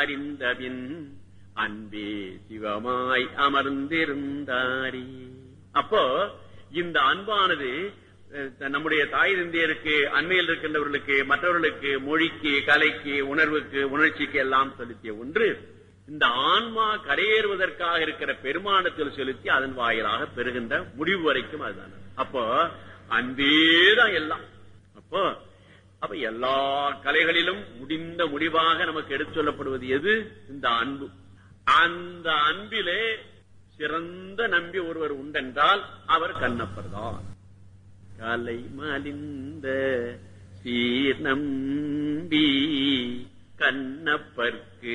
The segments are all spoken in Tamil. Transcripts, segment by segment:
அறிந்தபின் அன்பே சிவமாய் அமர்ந்திருந்தாரி அப்போ இந்த அன்பானது அஹ், நம்முடைய தாய் தந்தையருக்கு அண்மையில் இருக்கின்றவர்களுக்கு மற்றவர்களுக்கு மொழிக்கு கலைக்கு உணர்வுக்கு உணர்ச்சிக்கு எல்லாம் செலுத்திய ஒன்று இந்த ஆன்மா கரையேறுவதற்காக இருக்கிற பெருமானத்தில் செலுத்தி அதன் வாயிலாக பெறுகின்ற முடிவு வரைக்கும் அதுதான் அப்போ அன்பேதான் எல்லாம் அப்போ அப்ப எல்லா கலைகளிலும் முடிந்த முடிவாக நமக்கு எடுத்து சொல்லப்படுவது எது இந்த அன்பு அந்த அன்பிலே சிறந்த நம்பி ஒருவர் உண்டென்றால் அவர் கண்ணப்பர் தான் கலை மலிந்த சீர் நம்பி கண்ணப்பர்க்கு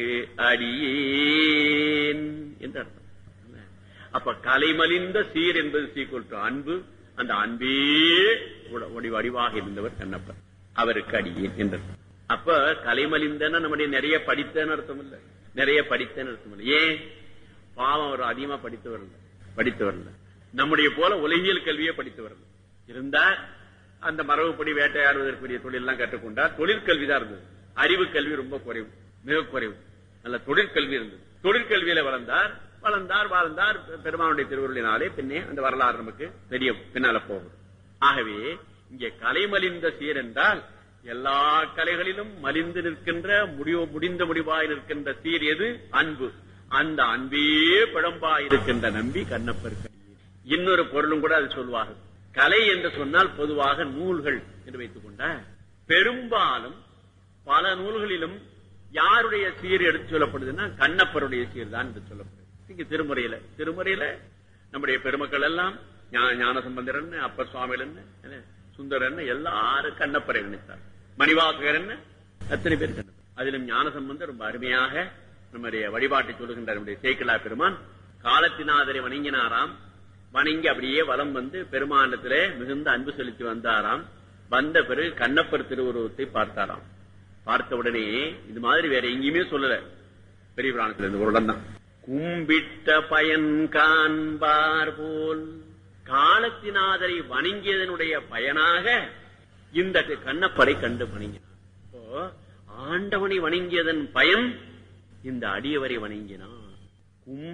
அடியேன் என்று அர்த்தம் அப்ப கலைமலிந்த சீர் என்பது சீக்குவல் டு அன்பு அந்த அன்பே உட- ஒடி வடிவாக இருந்தவர் கண்ணப்பர் அவருக்கு அடியேன் என்றது அப்ப கலைமலிந்தன நம்முடைய நிறைய படித்தன்னு அர்த்தம் இல்ல நிறைய படித்தன்னு அர்த்தம் இல்ல ஏன் பாவம் அவர் அதிகமா படித்தவர் இல்ல படித்தவர் இல்ல நம்முடைய போல உலகியல் கல்வியே படித்தவர் இல்ல இருந்தார் அந்த மரபுப்படி வேட்டையாடுவதற்குரிய தொழில் எல்லாம் கற்றுக்கொண்டார் தொழிற்கல்வி தான் இருந்தது அறிவு கல்வி ரொம்ப குறைவு மிக குறைவு நல்ல தொழிற்கல்வி இருந்தது தொழிற்கல்வியில வளர்ந்தார் வளர்ந்தார் வாழ்ந்தார் பெருமானுடைய திருவுருளினாலே பின்னே அந்த வரலாறு நமக்கு தெரிய பின்னால போகும் ஆகவே இங்கே கலை மலிந்த சீர் என்றால் எல்லா கலைகளிலும் மலிந்து நிற்கின்ற முடிவு முடிந்த முடிவாய் நிற்கின்ற சீர் எது அன்பு அந்த அன்பே பிழம்பாய் இருக்கின்ற நம்பி கண்ணப்பர் கடியேன். இன்னொரு பொருளும் கூட அது சொல்வார்கள் கலை என்று சொன்னால் பொதுவாக நூல்கள் என்று வைத்துக் கொண்ட பெரும்பாலும் பல நூல்களிலும் யாருடைய சீர் எடுத்து சொல்லப்படுதுன்னா கண்ணப்பருடைய சீர் தான் என்று சொல்லப்படுது இங்க திருமுறையில திருமுறையில நம்முடைய பெருமக்கள் எல்லாம் ஞா- ஞான சம்பந்தரன் அப்பர் சுவாமிகள் என்ன என்ன, சுந்தரன் எல்லாரும் கண்ணப்பரை நினைத்தார் மணிவாசகர் என்ன அத்தனை பேர் கண்ணப்பர் அதிலும் ஞான சம்பந்தர் ரொம்ப அருமையாக நம்முடைய வழிபாட்டை சொல்லுகின்ற நம்முடைய சேக்கலா பெருமான் காலத்தினாதரை வணங்கினாராம் வணங்கி அப்படியே வலம் வந்து பெருமானத்திலே மிகுந்த அன்பு செலுத்தி வந்தாராம் வந்த பிறகு கண்ணப்பர் திருவுருவத்தை பார்த்தாராம் பார்த்த உடனே இது மாதிரி வேற எங்கேயுமே சொல்லல பெரிய புராணத்துல இந்த ஒரு இடம் தான் கும்பிட்ட பயன் காண்பார் போல் காலத்தினாதரை வணங்கியதனுடைய பயனாக இந்த கண்ணப்பரை கண்டு வணங்கினார் இப்போ ஆண்டவனை வணங்கியதன் பயன் இந்த அடியவரை வணங்கினார் கும்